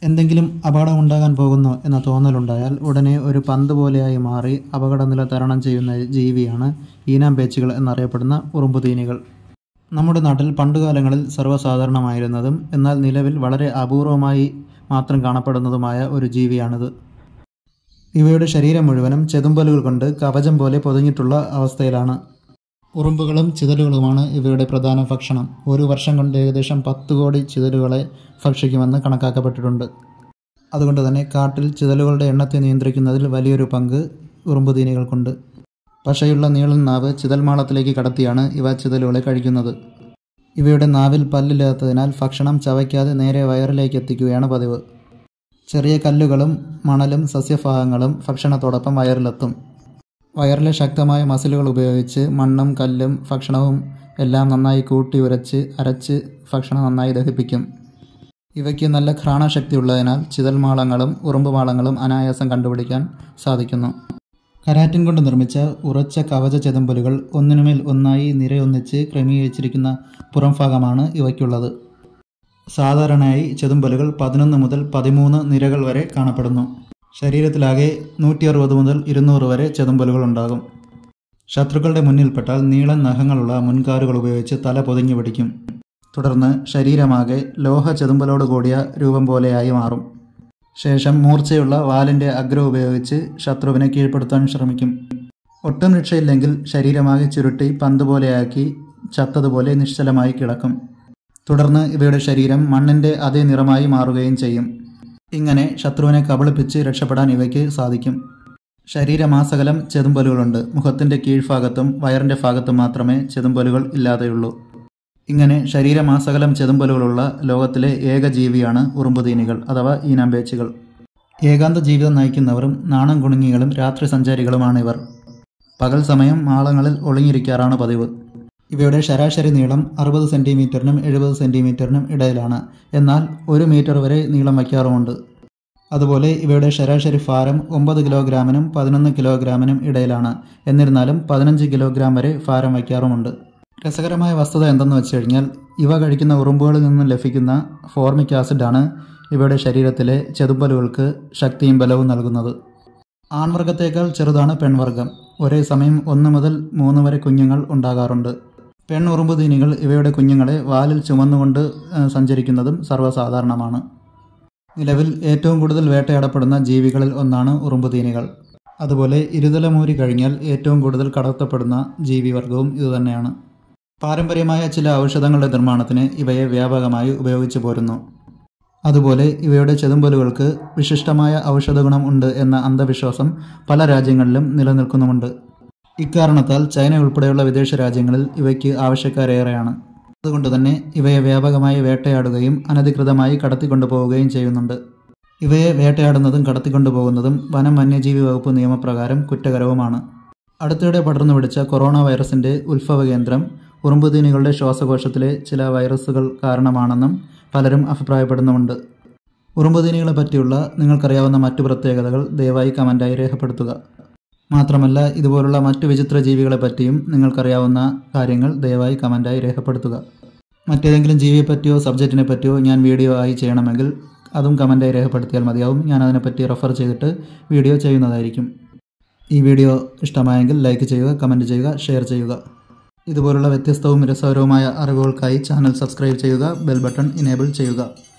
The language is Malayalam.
എന്തെങ്കിലും അപകടമുണ്ടാകാൻ പോകുന്നു എന്ന തോന്നലുണ്ടായാൽ ഉടനെ ഒരു പന്ത് പോലെയായി മാറി അപകടനില തരണം ചെയ്യുന്ന ജീവിയാണ് ഈനാമ്പേച്ചികൾ എന്നറിയപ്പെടുന്ന ഉറുമ്പുതീനികൾ നമ്മുടെ നാട്ടിൽ പണ്ടുകാലങ്ങളിൽ സർവ്വസാധാരണമായിരുന്നതും എന്നാൽ നിലവിൽ വളരെ അപൂർവമായി മാത്രം കാണപ്പെടുന്നതുമായ ഒരു ജീവിയാണിത് ഇവയുടെ ശരീരം മുഴുവനും ചെതുമ്പലുകൾ കൊണ്ട് കവചം പോലെ പൊതിഞ്ഞിട്ടുള്ള അവസ്ഥയിലാണ് ഉറുമ്പുകളും ചിതലുകളുമാണ് ഇവയുടെ പ്രധാന ഭക്ഷണം ഒരു വർഷം കൊണ്ട് ഏകദേശം പത്ത് കോടി ചിതലുകളെ ഭക്ഷിക്കുമെന്ന് കണക്കാക്കപ്പെട്ടിട്ടുണ്ട് അതുകൊണ്ട് തന്നെ കാട്ടിൽ ചിതലുകളുടെ എണ്ണത്തെ നിയന്ത്രിക്കുന്നതിൽ വലിയൊരു പങ്ക് ഉറുമ്പുതീനികൾക്കുണ്ട് പശയുള്ള നീളൻ നാവ് ചിതൽമാളത്തിലേക്ക് കടത്തിയാണ് ഇവ ചിതലുകളെ കഴിക്കുന്നത് ഇവയുടെ നാവിൽ പല്ലില്ലാത്തതിനാൽ ഭക്ഷണം ചവയ്ക്കാതെ നേരെ വയറിലേക്ക് എത്തിക്കുകയാണ് പതിവ് ചെറിയ കല്ലുകളും മണലും സസ്യഭാഗങ്ങളും ഭക്ഷണത്തോടൊപ്പം വയറിലെത്തും വയറിലെ ശക്തമായ മസിലുകൾ ഉപയോഗിച്ച് മണ്ണും കല്ലും ഭക്ഷണവും എല്ലാം നന്നായി കൂട്ടി ഉരച്ച് അരച്ച് ഭക്ഷണം നന്നായി ദഹിപ്പിക്കും ഇവയ്ക്ക് നല്ല ഘ്രാണശക്തി ഉള്ളതിനാൽ ചിതൽമാളങ്ങളും ഉറുമ്പുമാളങ്ങളും അനായാസം കണ്ടുപിടിക്കാൻ സാധിക്കുന്നു കരാറ്റിൻ കൊണ്ട് നിർമ്മിച്ച ഉറച്ച കവച ചെതമ്പലുകൾ ഒന്നിനുമേൽ ഒന്നായി നിരയൊന്നിച്ച് ക്രമീകരിച്ചിരിക്കുന്ന പുറംഭാഗമാണ് ഇവയ്ക്കുള്ളത് സാധാരണയായി ചെതുമ്പലുകൾ പതിനൊന്ന് മുതൽ പതിമൂന്ന് നിരകൾ വരെ കാണപ്പെടുന്നു ശരീരത്തിലാകെ നൂറ്റി അറുപത് മുതൽ ഇരുന്നൂറ് വരെ ചെതുമ്പലുകൾ ഉണ്ടാകും ശത്രുക്കളുടെ മുന്നിൽപ്പെട്ടാൽ നീളൻ നഖങ്ങളുള്ള മുൻകാലുകൾ ഉപയോഗിച്ച് തല പൊതിഞ്ഞു പിടിക്കും തുടർന്ന് ശരീരമാകെ ലോഹ ചെതുമ്പലോട് കൂടിയ രൂപം പോലെയായി മാറും ശേഷം മൂർച്ചയുള്ള വാലിൻ്റെ അഗ്രം ഉപയോഗിച്ച് ശത്രുവിനെ കീഴ്പ്പെടുത്താൻ ശ്രമിക്കും ഒട്ടും രക്ഷയില്ലെങ്കിൽ ശരീരമാകെ ചുരുട്ടി പന്ത് പോലെയാക്കി ചത്തതുപോലെ നിശ്ചലമായി കിടക്കും തുടർന്ന് ഇവയുടെ ശരീരം മണ്ണിൻ്റെ അതേ നിറമായി മാറുകയും ചെയ്യും ഇങ്ങനെ ശത്രുവിനെ കബളിപ്പിച്ച് രക്ഷപ്പെടാൻ ഇവയ്ക്ക് സാധിക്കും ശരീരമാസകലം ചെതുമ്പലുകളുണ്ട് മുഖത്തിൻ്റെ കീഴ്ഭാഗത്തും വയറിൻ്റെ ഭാഗത്തും മാത്രമേ ചെതുമ്പലുകൾ ഇല്ലാതെയുള്ളൂ ഇങ്ങനെ ശരീരമാസകലം ചെതുമ്പലുകളുള്ള ലോകത്തിലെ ഏക ജീവിയാണ് ഉറുമ്പുതീനികൾ അഥവാ ഈനാമ്പേച്ചികൾ ഏകാന്ത ജീവിതം നയിക്കുന്നവരും നാണം കുണുങ്ങികളും രാത്രി സഞ്ചാരികളുമാണ് ഇവർ പകൽ സമയം മാളങ്ങളിൽ ഒളിഞ്ഞിരിക്കാറാണ് പതിവ് ഇവയുടെ ശരാശരി നീളം അറുപത് സെൻറ്റിമീറ്ററിനും എഴുപത് സെൻറ്റിമീറ്ററിനും ഇടയിലാണ് എന്നാൽ ഒരു മീറ്റർ വരെ നീളം വയ്ക്കാറുമുണ്ട് അതുപോലെ ഇവയുടെ ശരാശരി ഭാരം ഒമ്പത് കിലോഗ്രാമിനും പതിനൊന്ന് കിലോഗ്രാമിനും ഇടയിലാണ് എന്നിരുന്നാലും പതിനഞ്ച് കിലോഗ്രാം വരെ ഭാരം വയ്ക്കാറുമുണ്ട് രസകരമായ വസ്തുത എന്തെന്ന് വെച്ച് കഴിഞ്ഞാൽ ഇവ കഴിക്കുന്ന ഉറുമ്പുകളിൽ നിന്നും ലഭിക്കുന്ന ഫോർമിക് ആസിഡാണ് ഇവയുടെ ശരീരത്തിലെ ചെതുമ്പലുകൾക്ക് ശക്തിയും ബലവും നൽകുന്നത് ആൺവർഗത്തേക്കാൾ ചെറുതാണ് പെൺവർഗം ഒരേ സമയം ഒന്ന് മുതൽ മൂന്ന് വരെ കുഞ്ഞുങ്ങൾ ഉണ്ടാകാറുണ്ട് പെൺ ഉറുമ്പുതീനികൾ ഇവയുടെ കുഞ്ഞുങ്ങളെ വാലിൽ ചുമന്നുകൊണ്ട് ഏഹ്, സഞ്ചരിക്കുന്നതും സർവ്വസാധാരണമാണ് നിലവിൽ ഏറ്റവും കൂടുതൽ വേട്ടയാടപ്പെടുന്ന ജീവികളിൽ ഒന്നാണ് ഉറുമ്പുതീനികൾ അതുപോലെ ഇരുതലമൂരി കഴിഞ്ഞാൽ ഏറ്റവും കൂടുതൽ കടത്തപ്പെടുന്ന ജീവിവർഗവും ഇതുതന്നെയാണ് പാരമ്പര്യമായ ചില ഔഷധങ്ങളുടെ നിർമ്മാണത്തിന് ഇവയെ വ്യാപകമായി ഉപയോഗിച്ചു പോരുന്നു അതുപോലെ ഇവയുടെ ചെതുമ്പലുകൾക്ക് വിശിഷ്ടമായ ഔഷധഗുണം ഉണ്ട് എന്ന അന്ധവിശ്വാസം പല രാജ്യങ്ങളിലും നിലനിൽക്കുന്നുമുണ്ട് ഇക്കാരണത്താൽ ചൈന ഉൾപ്പെടെയുള്ള വിദേശ രാജ്യങ്ങളിൽ ഇവയ്ക്ക് ആവശ്യക്കാരേറെയാണ് അതുകൊണ്ട് തന്നെ ഇവയെ വ്യാപകമായി വേട്ടയാടുകയും അനധികൃതമായി കടത്തിക്കൊണ്ടുപോവുകയും ചെയ്യുന്നുണ്ട് ഇവയെ വേട്ടയാടുന്നതും കടത്തിക്കൊണ്ടുപോകുന്നതും വനം വന്യജീവി വകുപ്പ് നിയമപ്രകാരം കുറ്റകരവുമാണ് അടുത്തിടെ പടർന്നു പിടിച്ച കൊറോണ വൈറസിന്റെ ഉത്ഭവ കേന്ദ്രം ഉറുമ്പുതീനികളുടെ ശ്വാസകോശത്തിലെ ചില വൈറസുകൾ കാരണമാണെന്നും പലരും അഭിപ്രായപ്പെടുന്നുമുണ്ട് ഉറുമ്പുതീനികളെ പറ്റിയുള്ള നിങ്ങൾക്കറിയാവുന്ന മറ്റു പ്രത്യേകതകൾ ദയവായി കമൻറ്റായി രേഖപ്പെടുത്തുക മാത്രമല്ല ഇതുപോലുള്ള മറ്റു വിചിത്ര ജീവികളെ പറ്റിയും നിങ്ങൾക്കറിയാവുന്ന കാര്യങ്ങൾ ദയവായി കമൻറ്റായി രേഖപ്പെടുത്തുക മറ്റേതെങ്കിലും ജീവിയെ പറ്റിയോ സബ്ജക്റ്റിനെ പറ്റിയോ ഞാൻ വീഡിയോ ആയി ചെയ്യണമെങ്കിൽ അതും കമൻറ്റായി രേഖപ്പെടുത്തിയാൽ മതിയാവും ഞാൻ അതിനെപ്പറ്റി റെഫർ ചെയ്തിട്ട് വീഡിയോ ചെയ്യുന്നതായിരിക്കും ഈ വീഡിയോ ഇഷ്ടമായെങ്കിൽ ലൈക്ക് ചെയ്യുക കമൻറ്റ് ചെയ്യുക ഷെയർ ചെയ്യുക ഇതുപോലുള്ള വ്യത്യസ്തവും രസകരവുമായ അറിവുകൾക്കായി ചാനൽ സബ്സ്ക്രൈബ് ചെയ്യുക ബെൽ ബട്ടൺ ഇനേബിൾ ചെയ്യുക